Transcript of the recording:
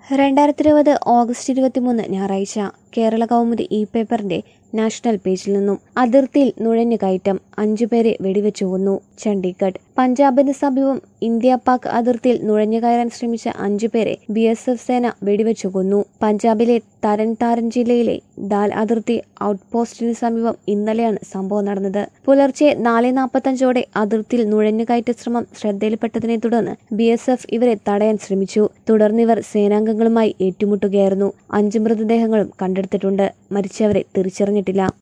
രണ്ടായിരത്തി ഇരുപത് ഓഗസ്റ്റ് ഇരുപത്തിമൂന്ന് ഞായറാഴ്ച കേരള കൗമുദി ഇ പേപ്പറിന്റെ നാഷണൽ പേജിൽ നിന്നും അതിർത്തിയിൽ നുഴഞ്ഞു കയറ്റം അഞ്ചുപേരെ വെടിവെച്ചു കൊന്നു ചണ്ഡീഗഡ് പഞ്ചാബിന് സമീപം ഇന്ത്യ പാക് അതിർത്തിയിൽ നുഴഞ്ഞു കയറാൻ ശ്രമിച്ച അഞ്ചുപേരെ ബി എസ് എഫ് സേന വെടിവെച്ചു കൊന്നു പഞ്ചാബിലെ തരൻ താരൻ ജില്ലയിലെ ദാൽ അതിർത്തി ഔട്ട് പോസ്റ്റിന് സമീപം ഇന്നലെയാണ് സംഭവം നടന്നത് പുലർച്ചെ നാല് നാൽപ്പത്തഞ്ചോടെ അതിർത്തിയിൽ നുഴഞ്ഞുകയറ്റ ശ്രമം ശ്രദ്ധയിൽപ്പെട്ടതിനെ തുടർന്ന് ബി എസ് എഫ് ഇവരെ തടയാൻ ശ്രമിച്ചു തുടർന്നിവർ സേനാംഗങ്ങളുമായി ഏറ്റുമുട്ടുകയായിരുന്നു അഞ്ച് മൃതദേഹങ്ങളും കണ്ടെടുത്തിട്ടുണ്ട് മരിച്ചവരെ തിരിച്ചറിഞ്ഞിട്ടില്ല